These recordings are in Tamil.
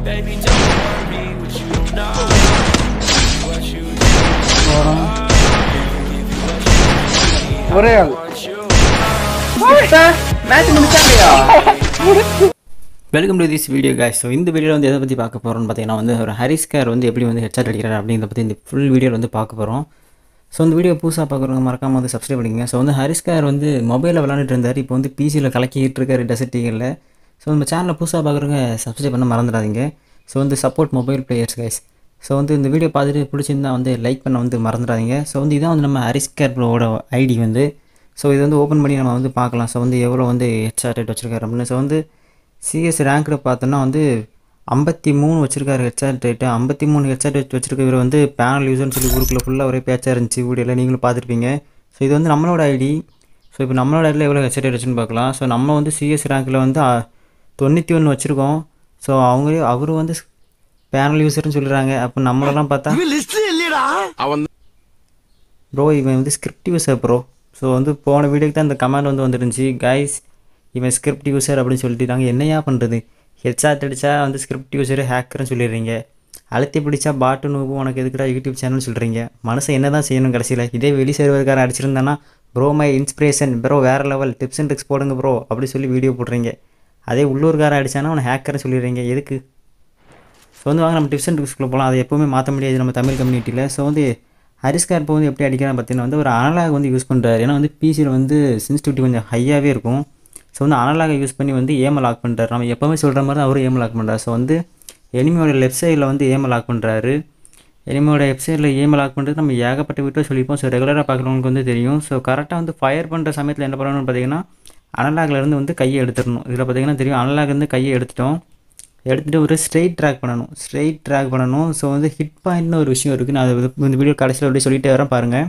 Baby, don't worry what you know. What you போகிறோம் ஒரே ஆள் want you. மேட்ச் முடிச்சாங்கயா welcome to this video guys so இந்த வீடியோவில் வந்து எதை பற்றி பார்க்க போகிறோம்னு பார்த்தீங்கன்னா வந்து ஒரு ஹரிஸ்கார் வந்து எப்படி வந்து ஹெட்செட் அடிக்கிறார் அப்படிங்கிறத பற்றி இந்த ஃபுல் வீடியோவில் வந்து பார்க்க போகிறோம் ஸோ இந்த வீடியோ புதுசாக பார்க்குறவங்க மறக்காம வந்து சப்ஸ்கிரைப் பண்ணிக்கங்க ஸோ வந்து ஹரிஸ்கார் வந்து மொபைலில் விளாண்டுட்டு இருந்தார் இப்போ வந்து பிசியில் கலக்கிட்டு இருக்காரு டெசர்ட்டிகளில் ஸோ நம்ம சேனலில் புதுசாக பார்க்குறவங்க சப்ஸ்கிரைப் பண்ண மறந்துடாதீங்க ஸோ வந்து support mobile players guys so வந்து இந்த வீடியோ பார்த்துட்டு பிடிச்சிருந்தா வந்து லைக் பண்ண வந்து மறந்துடாதீங்க ஸோ வந்து இதான் வந்து நம்ம ஹரிஸ்கார் ப்ரோவோட ஐடி வந்து ஸோ இது வந்து ஓப்பன் பண்ணி நம்ம வந்து பார்க்கலாம் ஸோ வந்து எவ்வளோ வந்து ஹெட்ஷாட் ரேட் வச்சுருக்காரு அப்படின்னு ஸோ வந்து சிஎஸ் ரேங்க்கில் பார்த்தோன்னா வந்து ஐம்பத்தி மூணு வச்சிருக்காரு ஹெட்சாட் ரேட்டு ஐம்பத்தி மூணு ஹெட்சாட் ரேட் வச்சிருக்க இவர் வந்து பேனல் யூசர்னு சொல்லி ஊருக்குள்ள ஃபுல்லாக ஒரே பேச்சாக இருந்துச்சு வீடியோவில் நீங்களும் பார்த்துருப்பீங்க ஸோ இது வந்து நம்மளோட ஐடி ஸோ இப்போ நம்மளோட ஐடியில் எவ்வளோ ஹெட்சாட் ரேட் வச்சுன்னு பார்க்கலாம் ஸோ நம்ம வந்து சிஎஸ் ரேங்க்கில் வந்து அ, தொண்ணூற்றி ஒன்று வச்சுருக்கோம் ஸோ அவங்களே அவர் வந்து பேனல் யூசர்னு சொல்கிறாங்க அப்போ நம்மளெல்லாம் பார்த்தா ப்ரோ இவன் வந்து ஸ்கிரிப்ட் யூஸர் ப்ரோ ஸோ வந்து போன வீடியோக்கு தான் இந்த கமெண்ட் வந்து வந்துருந்துச்சு கைஸ் இவன் ஸ்கிரிப்ட் யூஸர் அப்படின்னு சொல்லிட்டு நாங்கள் என்னையா பண்ணுறது ஹெட்ஷாட் அடித்தா வந்து ஸ்கிரிப்ட் யூஸர் ஹேக்கர்னு சொல்லிடுறீங்க அழுத்தி பிடிச்சா பாட்டு நூபு உனக்கு எதுக்குடா யூடியூப் சேனல் சொல்கிறீங்க மனசை என்ன தான் செய்யணும் கடைசியில் இதே வெளி சர்வர்காரன் அடிச்சிருந்தானா ப்ரோ மை இன்ஸ்பிரேஷன் ப்ரோ வேறு லெவல் டிப்ஸ் அண்ட் ட்ரிக்ஸ் போடுங்க ப்ரோ அப்படி சொல்லி வீடியோ போடுறீங்க அதே உள்ளூர்காரன் அடிச்சானா அவனை ஹேக்கர்னு சொல்லிடுறீங்க எதுக்கு ஸோ வந்து வாங்க நம்ம டிப்ஸ் அண்ட் ட்ரிக்ஸ்க்குள்ள போகலாம் அதை எப்போவுமே மாற்ற முடியாது நம்ம தமிழ் கம்யூனிட்டியில் ஸோ வந்து ஹரிஸ்கார் இப்போ வந்து எப்படி அடிக்கிறான்னு பார்த்தீங்கன்னா வந்து ஒரு அனலாக் வந்து யூஸ் பண்ணுறாரு ஏன்னா வந்து பிசியில் வந்து சென்சிட்டிவிட்டி கொஞ்சம் ஹையாகவே இருக்கும் ஸோ வந்து அனலாக யூஸ் பண்ணி வந்து ஏமை லாக் பண்ணுறாரு நம்ம எப்போவுமே சொல்கிற மாதிரி தான் அவரும் ஏமை லாக் பண்ணுறாரு ஸோ வந்து எனிமியோட லெஃப்ட் சைடில் வந்து ஏமை லாக் பண்ணுறாரு எனிமியோட வெப்சைட்டில் ஏமை லாக் பண்ணுறது நம்ம ஏகப்பட்ட வீட்டில் சொல்லியிருப்போம் ஸோ ரெகுலராக பார்க்குறவங்களுக்கு வந்து தெரியும் ஸோ கரெக்டாக வந்து ஃபயர் பண்ணுற சமயத்தில் என்ன பண்ணணும்னு பார்த்தீங்கன்னா அனலாக்ல இருந்து வந்து கையை எடுத்துடணும் இதில் பார்த்தீங்கன்னா தெரியும் அனலாக் இருந்து கையை எடுத்துட்டோம் எடுத்துகிட்டு ஒரு ஸ்ட்ரெயிட் ட்ராக் பண்ணணும் ஸ்ட்ரெயிட் ட்ராக் பண்ணணும் ஸோ வந்து ஹிட் பாயிண்ட்னு ஒரு விஷயம் இருக்குது நான் அதை வந்து இந்த வீடியோ கடைசியில் அப்படியே சொல்லிட்டே வரேன் பாருங்கள்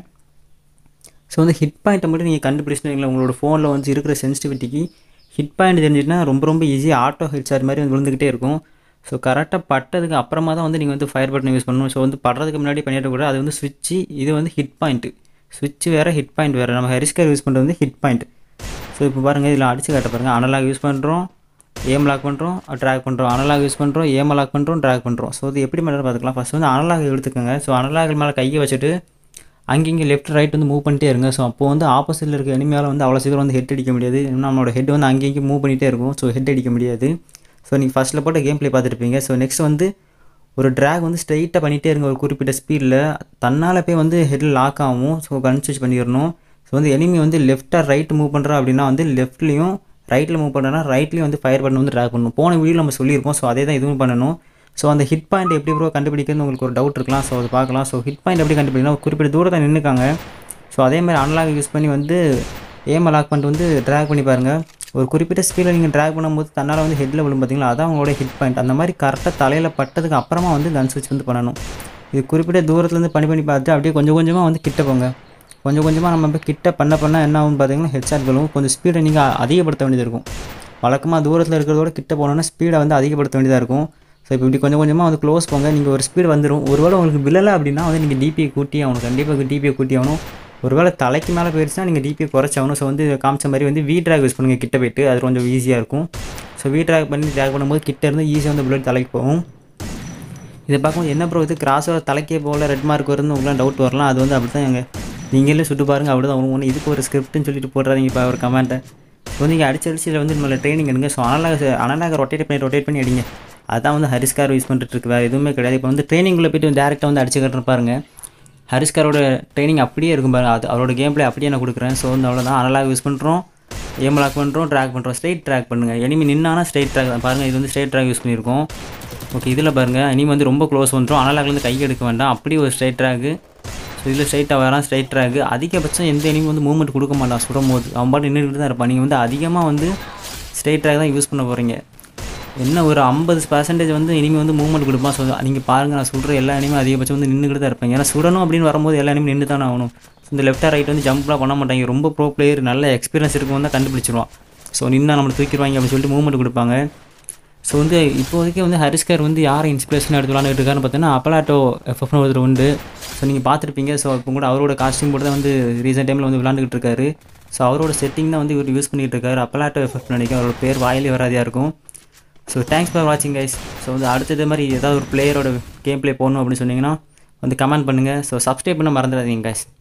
ஸோ வந்து ஹிட் பாயிண்ட்டை மட்டும் நீங்கள் கண்டுபிடிச்சிட்டீங்களா உங்களோட ஃபோனில் வந்து இருக்கிற சென்சிட்டிவிட்டிக்கு ஹிட் பாயிண்ட் தெரிஞ்சுட்டுனா ரொம்ப ரொம்ப ஈஸியாக ஆட்டோ ஹிட் சார்ஜ் மாதிரி வந்து விழுந்துக்கிட்டே இருக்கும் ஸோ கரெக்டாக பட்டதுக்கு அப்புறமா தான் வந்து நீங்கள் வந்து ஃபயர் பட்டன் யூஸ் பண்ணணும் ஸோ வந்து படுறதுக்கு முன்னாடி பண்ணிட்டு கூட அது வந்து ஸ்விட்ச்சு இது வந்து ஹிட் பாயிண்ட்டு ஸ்விட்ச் வேறு ஹிட் பாயிண்ட் வேறு நம்ம ஹெரிஸ்கர் யூஸ் பண்ணுறது வந்து ஹிட் பாயிண்ட் ஸோ இப்போ பாருங்கள் இதில் அடிச்சு காட்ட பாருங்கள் அனலாக் யூஸ் பண்ணுறோம் ஏம் லாக் பண்ணுறோம் ட்ராக் பண்ணுறோம் அனலாக் யூஸ் பண்ணுறோம் ஏம் லாக் பண்ணுறோம் ட்ராக் பண்ணுறோம் ஸோ இது எப்படி பண்ணுறது பார்த்துக்கலாம் ஃபஸ்ட் வந்து அனலாக் எடுத்துக்கோங்க ஸோ அனலாக் மேலே கையை வச்சுட்டு அங்கங்கே லெஃப்ட் ரைட் வந்து மூவ் பண்ணிட்டே இருங்க ஸோ அப்போ வந்து ஆப்போசிட்டில் இருக்க எனிமையால் வந்து அவ்வளோ சீக்கிரம் வந்து ஹெட் அடிக்க முடியாது ஏன்னா நம்மளோட ஹெட் வந்து அங்கேயும் மூவ் பண்ணிகிட்டே இருக்கும் ஸோ ஹெட் அடிக்க முடியாது ஸோ நீங்கள் ஃபஸ்ட்டில் போட்ட கேம் ப்ளே பார்த்துருப்பீங்க ஸோ நெக்ஸ்ட் வந்து ஒரு ட்ராக் வந்து ஸ்ட்ரைட்டாக பண்ணிகிட்டே இருங்க ஒரு குறிப்பிட்ட ஸ்பீடில் தன்னால் போய் வந்து ஹெட்டில் லாக் ஆகும் ஸோ கன்சியூஸ் பண்ணிடணும் ஸோ வந்து எனிமி வந்து லெஃப்டாக ரைட் மூவ் பண்ணுறா அப்படின்னா வந்து லெஃப்ட்லேயும் ரைட்டில் மூவ் பண்ணுறனா ரைட்லேயும் வந்து ஃபயர் பண்ண வந்து ட்ராக் பண்ணணும் போன வீடியோ நம்ம சொல்லியிருப்போம் ஸோ அதே தான் இதுவும் பண்ணணும் ஸோ அந்த ஹிட் பாயிண்ட் எப்படி ப்ரோ கண்டுபிடிக்கிறது உங்களுக்கு ஒரு டவுட் இருக்கலாம் ஸோ அது பார்க்கலாம் ஸோ ஹிட் பாயிண்ட் எப்படி கண்டுபிடிக்கலாம் ஒரு குறிப்பிட்ட தூரத்தை நின்றுக்காங்க ஸோ அதே மாதிரி அன்லாக் யூஸ் பண்ணி வந்து ஏமை லாக் பண்ணிட்டு வந்து ட்ராக் பண்ணி பாருங்கள் ஒரு குறிப்பிட்ட ஸ்பீடில் நீங்கள் ட்ராக் பண்ணும்போது தன்னால் வந்து ஹெட்டில் விழும் பார்த்தீங்களா அதான் உங்களோட ஹிட் பாயிண்ட் அந்த மாதிரி கரெக்டாக தலையில் பட்டதுக்கு அப்புறமா வந்து கன் ஸ்விட்ச் வந்து பண்ணணும் இது குறிப்பிட்ட தூரத்துலேருந்து பண்ணி பண்ணி பார்த்து அப்படியே கொஞ்சம் கொஞ்சமாக வந்து கிட்ட போங்க கொஞ்சம் கொஞ்சமாக நம்ம இப்போ கிட்ட பண்ண பண்ண என்ன ஆகும் பார்த்தீங்கன்னா ஹெட்ஷாட் விழுவும் கொஞ்சம் ஸ்பீடை நீங்கள் அதிகப்படுத்த வேண்டியது இருக்கும் வழக்கமாக தூரத்தில் இருக்கிறதோட கிட்ட போனோன்னா ஸ்பீடை வந்து அதிகப்படுத்த வேண்டியதாக இருக்கும் ஸோ இப்போ இப்படி கொஞ்சம் கொஞ்சமாக வந்து க்ளோஸ் போங்க நீங்கள் ஒரு ஸ்பீடு வந்துடும் ஒருவேளை உங்களுக்கு விழலை அப்படின்னா வந்து நீங்கள் டிபியை கூட்டி ஆகணும் கண்டிப்பாக டிபியை கூட்டி ஆகணும் ஒருவேளை தலைக்கு மேலே போயிடுச்சுன்னா நீங்கள் டிபியை குறைச்சாகணும் ஸோ வந்து காமிச்ச மாதிரி வந்து வி ட்ராக் யூஸ் பண்ணுங்கள் கிட்ட போயிட்டு அது கொஞ்சம் ஈஸியாக இருக்கும் ஸோ வி ட்ராக் பண்ணி ட்ராக் பண்ணும்போது கிட்ட இருந்து ஈஸியாக வந்து புல்லட் தலைக்கு போகும் இதை பார்க்கும்போது என்ன ப்ரோ இது கிராஸோட தலைக்கே போகல ரெட் மார்க் வருதுன்னு உங்களுக்கு டவுட் வரலாம் அது வந்து அப்படி தான் எங்கள் நீங்களே சுட்டு பாருங்கள் அப்படி தான் ஒன்று இதுக்கு ஒரு ஸ்கிரிப்ட்னு சொல்லிட்டு போடுறாங்க இப்போ ஒரு கமெண்ட்டை ஸோ நீங்கள் அடிச்சு அடிச்சு இதில் வந்து நம்மள ட்ரைனிங் எடுங்க ஸோ அனலாக அனலாக ரொட்டேட் பண்ணி ரொட்டேட் பண்ணி அடிங்க அதான் வந்து ஹரிஸ்கார் யூஸ் பண்ணிட்டு இருக்கு வேறு எதுவுமே கிடையாது இப்போ வந்து ட்ரைனிங்குள்ளே போய்ட்டு டேரெக்டாக வந்து அடிச்சு கட்டுற பாருங்க ஹரிஸ்காரோட ட்ரைனிங் அப்படியே இருக்கும் பாருங்க அது அவரோட கேம் ப்ளே அப்படியே நான் கொடுக்குறேன் ஸோ வந்து அவ்வளோதான் அனலாக யூஸ் பண்ணுறோம் ஏம் லாக் பண்ணுறோம் ட்ராக் பண்ணுறோம் ஸ்ட்ரைட் ட்ராக் பண்ணுங்கள் எனிமி நின்னானா ஸ்ட்ரைட் ட்ராக் தான் பாருங்கள் இது வந்து ஸ்ட்ரைட் ட்ராக் யூஸ் பண்ணியிருக்கோம் ஓகே இதில் பாருங்கள் இனிமே வந்து ரொம்ப க்ளோஸ் வந்துடும் அனலாக்லேருந்து கை எடுக்க வேண்டாம் அப்படி ஒரு ஸ்ட்ரைட் ட்ராக்கு ஸோ இதில் ஸ்ட்ரைட்டாக வரான் ஸ்ட்ரைட் ட்ராக்கு அதிகபட்சம் எந்த இனிமே வந்து மூவ்மெண்ட் கொடுக்க மாட்டான் சுடும் போது அவன் பாட்டு நின்றுட்டு தான் இருப்பான் நீங்கள் வந்து அதிகமாக வந்து ஸ்ட்ரைட் ட்ராக் தான் யூஸ் பண்ண போகிறீங்க என்ன ஒரு ஐம்பது பர்சன்டேஜ் வந்து இனிமேல் வந்து மூவ்மெண்ட் கொடுப்பான் ஸோ நீங்கள் பாருங்கள் நான் சொல்கிற எல்லா இனிமே அதிகபட்சம் வந்து நின்றுக்கிட்டு தான் இருப்பாங்க ஏன்னா சுடணும் அப்படின்னு வரும்போது எல்லா இனிமே நின்று தானே ஆகணும் ஸோ இந்த லெஃப்ட் ரைட் வந்து ஜம்ப்லாம் பண்ண மாட்டாங்க ரொம்ப ப்ரோ பிளேயர் நல்ல எக்ஸ்பீரியன்ஸ் இருக்கும் தான் கண்டுபிடிச்சிருவான் ஸோ நின்னா நம்மளை தூக்கிடுவாங்க அப்படின்னு சொல்லிட்டு மூவ்மெண்ட் கொடுப்பாங்க ஸோ வந்து இப்போதைக்கு வந்து ஹரிஸ்கர் வந்து யாரை இன்ஸ்பிரேஷன் எடுத்து விளாண்டுட்டு இருக்காருன்னு பார்த்தீங்கன்னா அப்பலாட்டோ எஃப்எஃப்னு ஒருத்தர் உண்டு ஸோ நீங்கள் பார்த்துருப்பீங்க ஸோ இப்போ கூட அவரோட காஸ்டியூம் போட்டு தான் வந்து ரீசெண்ட் டைமில் வந்து விளாண்டுக்கிட்டு இருக்காரு ஸோ அவரோட செட்டிங் தான் வந்து இவர் யூஸ் பண்ணிகிட்டு இருக்காரு அப்பலாட்டோ எஃப்எஃப் நினைக்கிறேன் அவரோட பேர் வாயிலே வராதியாக இருக்கும் ஸோ தேங்க்ஸ் ஃபார் வாட்சிங் கைஸ் ஸோ வந்து அடுத்தது மாதிரி ஏதாவது ஒரு பிளேயரோட கேம் ப்ளே போடணும் அப்படின்னு சொன்னீங்கன்னா வந்து கமெண்ட் பண்ணுங்கள் ஸோ சப்ஸ்கிரைப் பண்ண மறந்துடாதீங்க கைஸ்